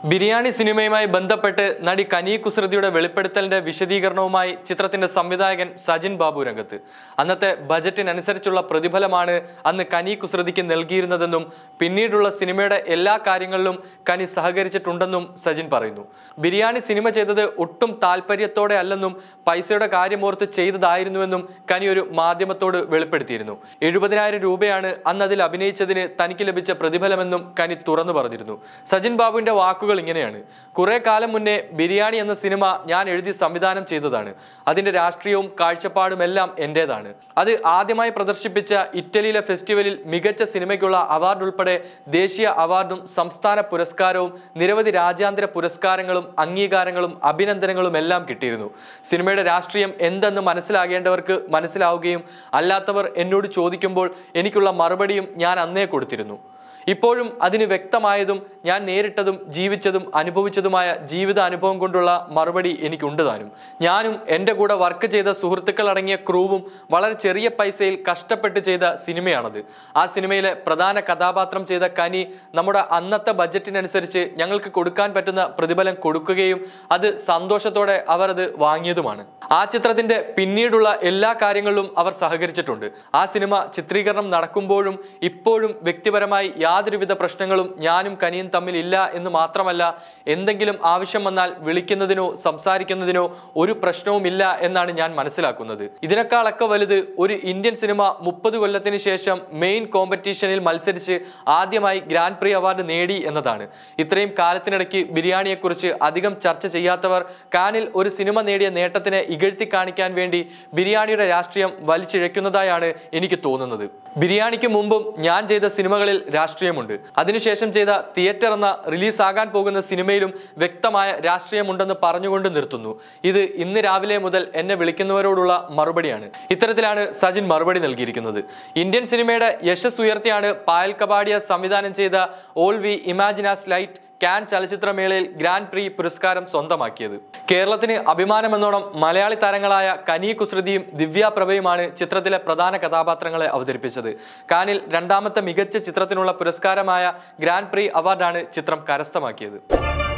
ബിരിയാണി സിനിമയുമായി ബന്ധപ്പെട്ട് നടി കനി കുസൃതിയുടെ വെളിപ്പെടുത്തലിന്റെ വിശദീകരണവുമായി ചിത്രത്തിന്റെ സംവിധായകൻ സജിൻ ബാബു രംഗത്ത് അന്നത്തെ ബജറ്റിനനുസരിച്ചുള്ള പ്രതിഫലമാണ് അന്ന് കനി കുസൃതിക്ക് നൽകിയിരുന്നതെന്നും പിന്നീടുള്ള സിനിമയുടെ എല്ലാ കാര്യങ്ങളിലും കനി സഹകരിച്ചിട്ടുണ്ടെന്നും സജിൻ പറയുന്നു ബിരിയാണി സിനിമ ചെയ്തത് ഒട്ടും താല്പര്യത്തോടെ അല്ലെന്നും പൈസയുടെ കാര്യമോർത്ത് ചെയ്തതായിരുന്നുവെന്നും കനി ഒരു മാധ്യമത്തോട് വെളിപ്പെടുത്തിയിരുന്നു എഴുപതിനായിരം രൂപയാണ് അന്ന് അതിൽ അഭിനയിച്ചതിന് തനിക്ക് ലഭിച്ച പ്രതിഫലമെന്നും കനി തുറന്നു പറഞ്ഞിരുന്നു സജിൻ ബാബുവിന്റെ വാക്കുകൾ ഇങ്ങനെയാണ് കുറെ കാലം മുന്നേ ബിരിയാണി എന്ന സിനിമ ഞാൻ എഴുതി സംവിധാനം ചെയ്തതാണ് അതിന്റെ രാഷ്ട്രീയവും കാഴ്ചപ്പാടും എല്ലാം എന്റേതാണ് അത് ആദ്യമായി പ്രദർശിപ്പിച്ച ഇറ്റലിയിലെ ഫെസ്റ്റിവലിൽ മികച്ച സിനിമയ്ക്കുള്ള അവാർഡ് ഉൾപ്പെടെ ദേശീയ അവാർഡും സംസ്ഥാന പുരസ്കാരവും നിരവധി രാജ്യാന്തര പുരസ്കാരങ്ങളും അംഗീകാരങ്ങളും അഭിനന്ദനങ്ങളും എല്ലാം കിട്ടിയിരുന്നു സിനിമയുടെ രാഷ്ട്രീയം എന്തെന്ന് മനസ്സിലാകേണ്ടവർക്ക് മനസ്സിലാവുകയും അല്ലാത്തവർ എന്നോട് ചോദിക്കുമ്പോൾ എനിക്കുള്ള മറുപടിയും ഞാൻ അന്നേ കൊടുത്തിരുന്നു ഇപ്പോഴും അതിന് വ്യക്തമായതും ഞാൻ നേരിട്ടതും ജീവിച്ചതും അനുഭവിച്ചതുമായ ജീവിത അനുഭവം കൊണ്ടുള്ള മറുപടി എനിക്കുണ്ട് താനും ഞാനും എൻ്റെ കൂടെ വർക്ക് ചെയ്ത സുഹൃത്തുക്കൾ അടങ്ങിയ ക്രൂവും വളരെ ചെറിയ പൈസയിൽ കഷ്ടപ്പെട്ട് ചെയ്ത സിനിമയാണത് ആ സിനിമയിലെ പ്രധാന കഥാപാത്രം ചെയ്ത കനി നമ്മുടെ അന്നത്തെ ബജറ്റിനനുസരിച്ച് ഞങ്ങൾക്ക് കൊടുക്കാൻ പറ്റുന്ന പ്രതിഫലം കൊടുക്കുകയും അത് സന്തോഷത്തോടെ അവർ അത് വാങ്ങിയതുമാണ് ആ ചിത്രത്തിന്റെ പിന്നീടുള്ള എല്ലാ കാര്യങ്ങളിലും അവർ സഹകരിച്ചിട്ടുണ്ട് ആ സിനിമ ചിത്രീകരണം നടക്കുമ്പോഴും ഇപ്പോഴും വ്യക്തിപരമായി യാതൊരുവിധ പ്രശ്നങ്ങളും ഞാനും കനിയും തമ്മിൽ ഇല്ല എന്ന് മാത്രമല്ല എന്തെങ്കിലും ആവശ്യം വന്നാൽ വിളിക്കുന്നതിനോ സംസാരിക്കുന്നതിനോ ഒരു പ്രശ്നവുമില്ല എന്നാണ് ഞാൻ മനസ്സിലാക്കുന്നത് ഇതിനേക്കാളൊക്കെ വലുത് ഒരു ഇന്ത്യൻ സിനിമ മുപ്പത് കൊല്ലത്തിന് ശേഷം മെയിൻ കോമ്പറ്റീഷനിൽ മത്സരിച്ച് ആദ്യമായി ഗ്രാൻഡ് പ്രി അവാർഡ് നേടി എന്നതാണ് ഇത്രയും കാലത്തിനിടയ്ക്ക് ബിരിയാണിയെക്കുറിച്ച് അധികം ചർച്ച ചെയ്യാത്തവർ കാനിൽ ഒരു സിനിമ നേടിയ നേട്ടത്തിനെ ഇകഴ്ത്തി കാണിക്കാൻ വേണ്ടി ബിരിയാണിയുടെ രാഷ്ട്രീയം വലിച്ചിഴയ്ക്കുന്നതായാണ് എനിക്ക് തോന്നുന്നത് ബിരിയാണിക്ക് മുമ്പും ഞാൻ ചെയ്ത സിനിമകളിൽ രാഷ്ട്രീയമുണ്ട് അതിനുശേഷം ചെയ്ത തിയേറ്റർ എന്ന റിലീസാകാൻ പോകുന്ന സിനിമയിലും വ്യക്തമായ രാഷ്ട്രീയമുണ്ടെന്ന് പറഞ്ഞുകൊണ്ട് നിർത്തുന്നു ഇത് ഇന്ന് രാവിലെ മുതൽ എന്നെ വിളിക്കുന്നവരോടുള്ള മറുപടിയാണ് ഇത്തരത്തിലാണ് സജിൻ മറുപടി നൽകിയിരിക്കുന്നത് ഇന്ത്യൻ സിനിമയുടെ യശസ് ഉയർത്തിയാണ് പായൽ കപാടിയ സംവിധാനം ചെയ്ത all we imagine as light Cannes ചലച്ചിത്രമേളയിൽ ഗ്രാൻഡ് പ്രീ പുരസ്കാരം സ്വന്തമാക്കിയത് കേരളത്തിന് അഭിമാനമെന്നോണം മലയാളി താരങ്ങളായ കനി കുസൃതിയും ദിവ്യ പ്രഭയുമാണ് ചിത്രത്തിലെ പ്രധാന കഥാപാത്രങ്ങളെ അവതരിപ്പിച്ചത് കാനിൽ രണ്ടാമത്തെ മികച്ച ചിത്രത്തിനുള്ള പുരസ്കാരമായ ഗ്രാൻഡ് പ്രീ അവാർഡാണ് ചിത്രം കരസ്ഥമാക്കിയത്